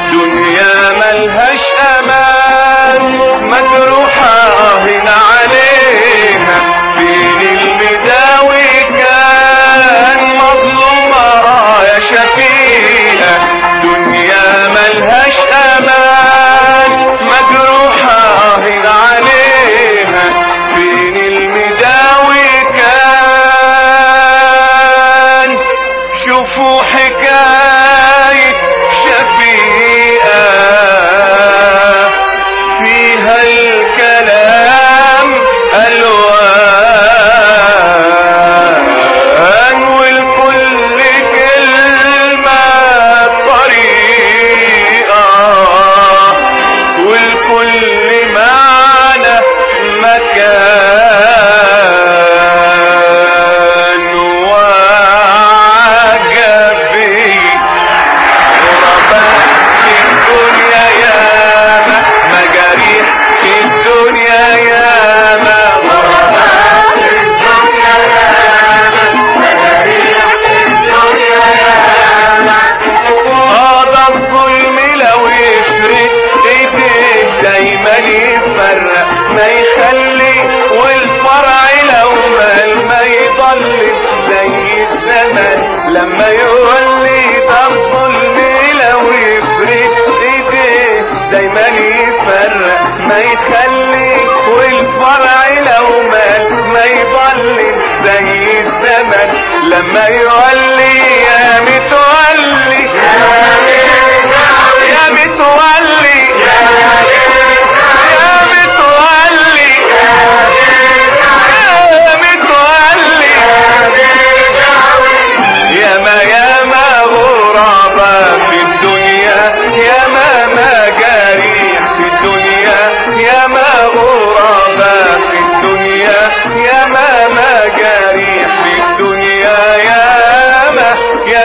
دنيا ملهاش امان مجروحة هنا عليها فين المداوي كان مظلومة يا شفيقة دنيا ملهاش امان مجروحة هنا عليها فين المداوي كان شوفوا حكاية شفيقة فيها الكلام ألوان والكل كلمة طريقة والكل معنى مكان وعجبي غرباء في الدنيا ياما مجاريح في الدنيا ياما غرباء في الدنيا ياما مجاريح في الدنيا ياما هذا الظلم لو يفرق ايديك دايما يفرق ما يخلي والفرع لو مال ما يضل زي الزمن لما يولي ده الظلم لو يفرق ايديك دايما يفرق ما يخلي والفرع لو مال ما يضل زي الزمن لما يولي يا متولي يا متولي يا متولي يا متولي ياما ياما غرباء في الدنيا ياما مجاريح في الدنيا ياما غرباء في الدنيا ياما مجاريح في الدنيا ياما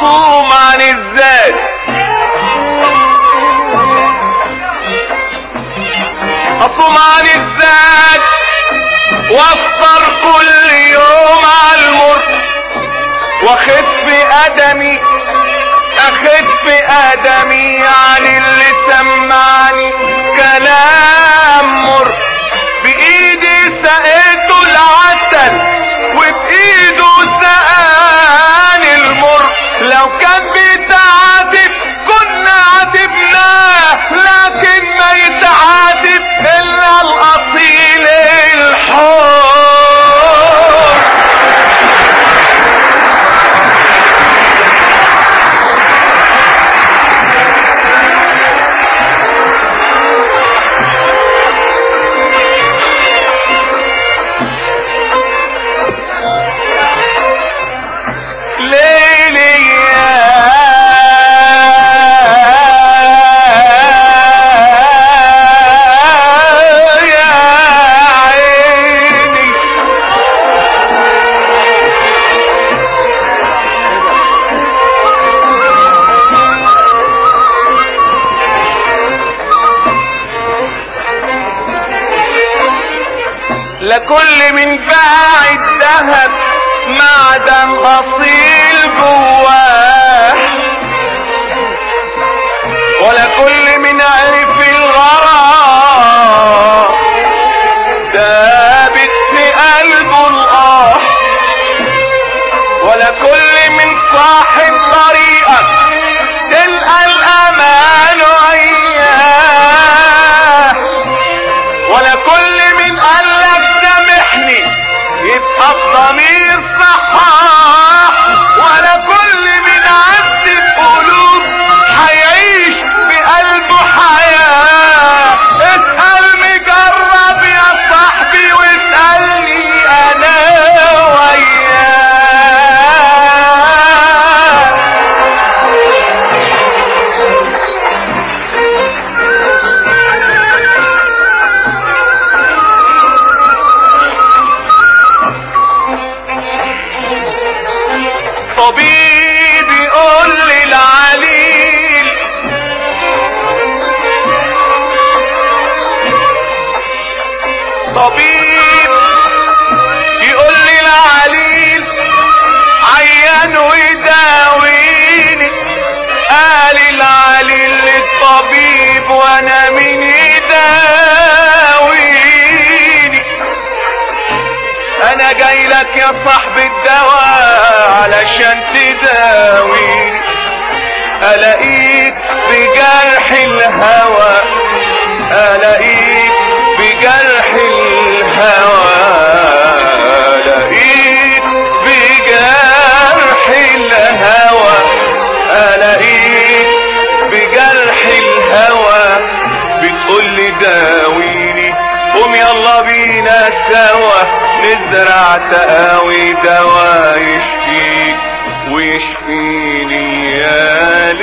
اصوم عن الذات اصوم عن الذات وافطر كل يوم على المر واخف ادمي اخف ادمي عن اللي سمعني كلام مر بايدي سقيته العسل وبايده سقاني المر لو كان بيتعاتب كنا عاتبناه لكن ما يتعاتب الا الاصيل الحر ليلي يا عيني لكل من باع الذهب معدن اصيل جواه ولكل من عرف الغرام ثابت في قلبه الاه ولكل من صاحب طريقك تلقى الامان وياه ولكل من قالك سامحني يبقى الضمير صحاح ولكل من عذب قلوب هيعيش بقلبه حياة اسأل مجرب يا صاحبي واسألني انا وياك طبيب يقول لي العليل طبيب يقول لي العليل عيان ويداويني قال العليل للطبيب وانا مين يداويني انا جاي لك يا صاحب الدواء علشان تداويني الاقيك بجرح الهوى الاقيك بجرح الهوى الاقيك بجرح الهوى الاقيك بجرح الهوى بتقول لي داويني قوم يلا بينا سوا نزرع تقاوي دوا يشفيك ويشفيني يا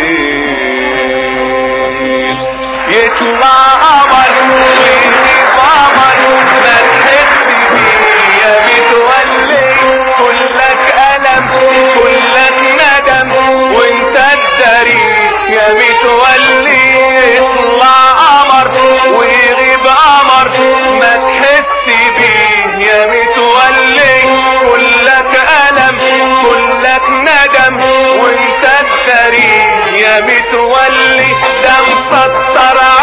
ليل يطلع قمر ويغيب قمر ما تحس بيه يا متولي كلك ألم كلك ندم وانت الدري يا متولي يطلع قمر ويغيب قمر ما تحس بيه يا متولي كلك ألم كلك ندم وانت الدري يا متولي ده مسطر